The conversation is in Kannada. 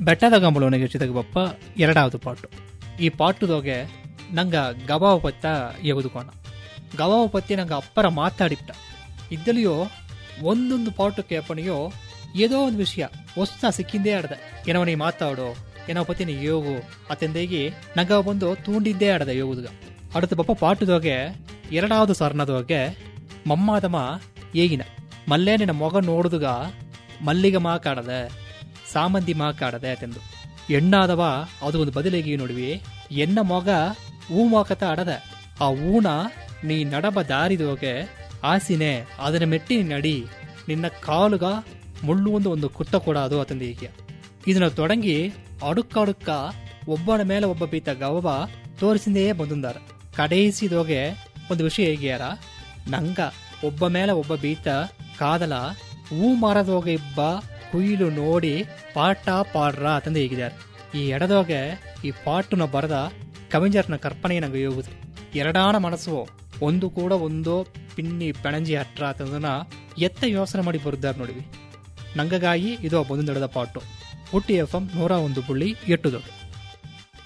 ಬೆಟ್ಟದ ಗಂಬಳವನಿಗೆ ಚಿತಗಬಪ್ಪ ಎರಡಾவது ಪಾಟು ಈ ಪಾಟುದೋಗೆ ನಂಗ ಗವಾವು ಪತ್ತ ಎಗುದುಕೋಣ ಗವಾವು ಪತ್ತಿ ನಂಗೆ ಅಪ್ಪರ ಮಾತಾಡಿಪ್ಟ ಇದ್ದಲಿಯೋ ಒಂದೊಂದು ಪಾಟು ಕೇಪಣಿಯೋ ಏದೋ ಒಂದು ವಿಷಯ ಹೊಸ ಸಿಕ್ಕಿಂದೇ ಆಡ್ದೆ ಏನೋ ನೀ ಮಾತಾಡೋ ಏನೋ ಪತಿ ನೀ ಯೋಗು ಅತ್ತೆಂದೇಗಿ ನಂಗ ಬಂದು ತೂಂಡಿದ್ದೇ ಆಡದೆ ಯೋಗುದ್ಗ அடுத்த பப்ப பாட்டுதோಗೆ ಎರಡಾவது ಸ್ವರ್ಣದೋಗೆ ಮಮ್ಮಾದಮ ಏಗಿನ ಮಲ್ಲೆ ನಿನ್ನ ಮೊಗ ನೋಡುದುಗ ಮಲ್ಲಿಗೆ ಮಾಕಾಡದೆ ಸಾಮಂತಿ ಮಾಕಾಡದೆ ಅತೆಂದು ಎಣ್ಣಾದವ ಅದು ಒಂದು ಬದಲಿಗೆ ನೋಡಿವಿ ಎನ್ನ ಮೊಗ ಹೂ ಮಾಕತ ಆಡದೆ ಆ ಹೂನ ನೀ ನಡಬ ದಾರಿದೋಗೆ ಆಸಿನೆ ಅದನ್ನ ಮೆಟ್ಟಿ ನಡಿ ನಿನ್ನ ಕಾಲುಗ ಮುಳ್ಳು ಒಂದು ಒಂದು ಕುತ್ತ ಕೊಡೋದು ಅತಂದು ಈಗ ಇದನ್ನ ತೊಡಂಗಿ ಅಡುಕ್ಕಡುಕ್ಕ ಒಬ್ಬನ ಮೇಲೆ ಒಬ್ಬ ಬೀತ ಗವಬ ತೋರಿಸಿಂದೇ ಬಂದುಂದಾರ ಕಡೇಸಿದೋಗೆ ಒಂದು ವಿಷಯ ಹೇಗ್ಯಾರ ನಂಗ ಒಬ್ಬ ಮೇಲೆ ಒಬ್ಬ ಬೀತ ಕಾದಲ ಹೂ ಮರದೋಗೆ ಇಬ್ಬ ಕುಯಿಲು ನೋಡಿ ಪಾಟ ಪಾಡ್ರ ಅತಂದು ಹೇಗಿದ್ದಾರೆ ಈ ಎಡದೋಗೆ ಈ ಪಾಟುನ ಬರದ ಕವಿಂಜರ್ನ ಕರ್ಪಣೆ ನಂಗೆ ಯೋಗುದು ಎರಡಾನ ಮನಸ್ಸು ಒಂದು ಕೂಡ ಒಂದು ಪಿನ್ನಿ ಪೆಣಂಜಿ ಹಟ್ರ ಅಂತಂದನ್ನ ಎತ್ತ ಯೋಚನೆ ಮಾಡಿ ಬರುದಾರ ನೋಡಿವಿ ನಂಗಗಾಗಿ ಇದು ಒಂದು ನಡೆದ ಪಾಟು ಹುಟ್ಟಿ ಎಫ್ ಎಂ ನೂರ ಒಂದು ಬುಳ್ಳಿ ಎಟ್ಟು ದೊಡ್ಡ